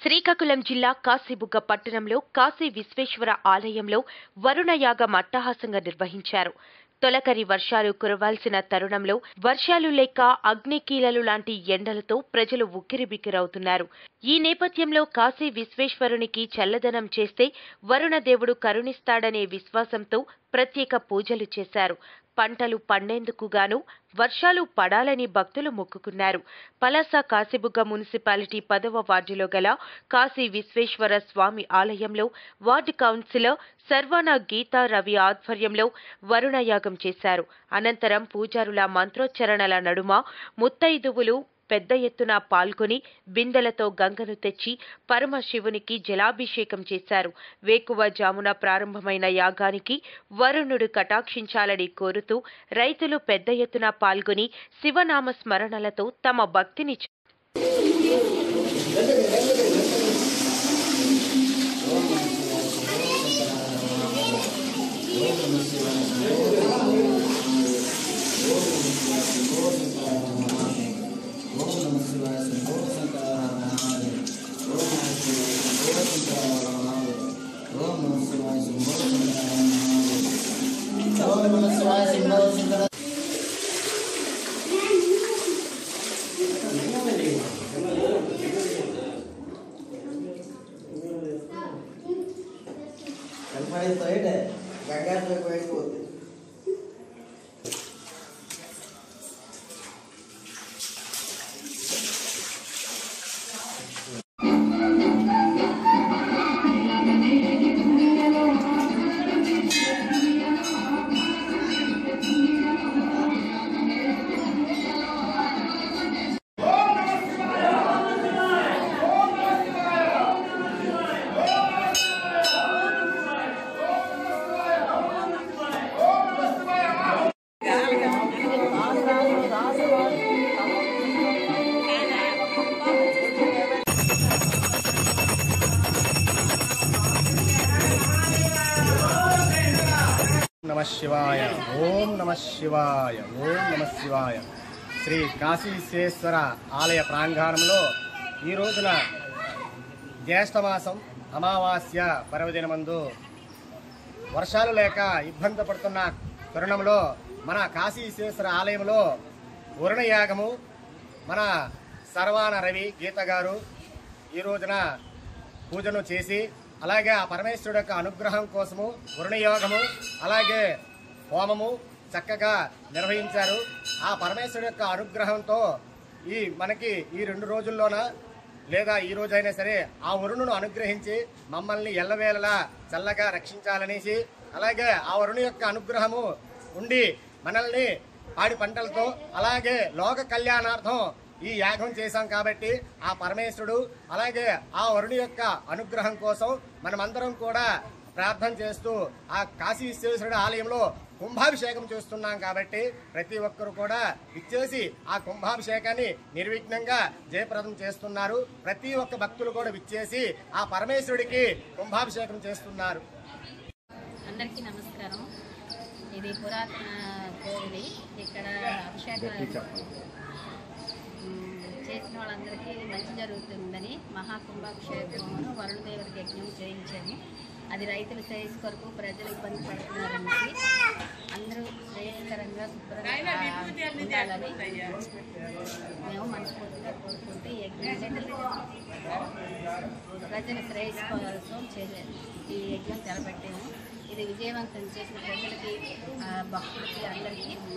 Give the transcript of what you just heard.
శ్రీకాకుళం జిల్లా కాశీబుగ్గ పట్టణంలో కాశీ విశ్వేశ్వర ఆలయంలో వరుణయాగం అట్టహాసంగా నిర్వహించారు తొలకరి వర్షాలు కురవాల్సిన తరుణంలో వర్షాలు లేక అగ్నికీలలు లాంటి ఎండలతో ప్రజలు ఉక్కిరిబిక్కిరవుతున్నారు ఈ నేపథ్యంలో కాశీ విశ్వేశ్వరునికి చల్లదనం చేస్తే వరుణదేవుడు కరుణిస్తాడనే విశ్వాసంతో ప్రత్యేక పూజలు చేశారు పంటలు పండేందుకు గాను వర్షాలు పడాలని భక్తులు మొక్కుకున్నారు పలాస కాశీబుగ్గ మున్సిపాలిటీ పదవ వార్డులో గల కాశీ విశ్వేశ్వర స్వామి ఆలయంలో వార్డు కౌన్సిలర్ సర్వానా గీతా రవి ఆధ్వర్యంలో వరుణయాగం చేశారు అనంతరం పూజారుల మంత్రోచ్చరణల నడుమ ముత్తైదువులు పెద్ద ఎత్తున పాల్గొని బిందెలతో గంగను తెచ్చి పరమశివునికి జలాభిషేకం చేశారు వేకువ జామున ప్రారంభమైన యాగానికి వరుణుడు కటాక్షించాలని కోరుతూ రైతులు పెద్ద ఎత్తున పాల్గొని శివనామ స్మరణలతో తమ భక్తిని చ- కనపడితే గంగాతో వెళ్ళిపోతుంది నమ శివాయ ఓం నమ శివాయ ఓం నమ శివాయ శ్రీ కాశీ విశ్వేశ్వర ఆలయ ప్రాంగణంలో ఈ రోజున జ్యేష్ఠమాసం అమావాస్య పర్వదినమందు వర్షాలు లేక ఇబ్బంది పడుతున్న తరుణంలో మన కాశీ విశ్వేశ్వర ఆలయంలో వరుణయాగము మన సర్వాన రవి గీత గారు ఈ రోజున పూజను చేసి అలాగే ఆ పరమేశ్వరుడు యొక్క అనుగ్రహం కోసము వరుణయోగము అలాగే హోమము చక్కగా నిర్వహించారు ఆ పరమేశ్వరుడు యొక్క అనుగ్రహంతో ఈ మనకి ఈ రెండు రోజుల్లోన లేదా ఈ రోజైనా సరే ఆ వరుణును అనుగ్రహించి మమ్మల్ని ఎల్లవేళలా చల్లగా రక్షించాలనేసి అలాగే ఆ వరుణు యొక్క అనుగ్రహము ఉండి మనల్ని పాడి పంటలతో అలాగే లోక కళ్యాణార్థం ఈ యాగం చేశాం కాబట్టి ఆ పరమేశ్వరుడు అలాగే ఆ వరుణి యొక్క అనుగ్రహం కోసం మనమందరం కూడా ప్రార్థన చేస్తూ ఆ కాశీ విశ్వేశ్వరుడు ఆలయంలో కుంభాభిషేకం చేస్తున్నాం కాబట్టి ప్రతి ఒక్కరు కూడా ఇచ్చేసి ఆ కుంభాభిషేకాన్ని నిర్విఘ్నంగా జయప్రదం చేస్తున్నారు ప్రతి ఒక్క భక్తులు కూడా విచ్చేసి ఆ పరమేశ్వరుడికి కుంభాభిషేకం చేస్తున్నారు అందరికీ నమస్కారం ఇది పురాతన కోవిలి ఇక్కడ అభిషేకం మ్, చేసిన వాళ్ళందరికీ మంచి జరుగుతుందని మహాకుంభాభిషేకమును వరుణదేవుడికి యజ్ఞం చేయించాము అది రైతుల శ్రేయస్ కొరకు ప్రజలు ఇబ్బంది పడుతున్నారనేసి అందరూ శ్రేయస్కరంగా శుభ్రంగా ఉండాలని మేము మనస్ఫూర్తిగా కోరుకుంటూ ఈ యజ్ఞం ప్రజల శ్రేయస్ కోసం చేసే ఈ యజ్ఞం తలపెట్టాము ఇది విజయవంతం చేసిన ప్రజలకి ఆ, భక్తులకి అందరికీ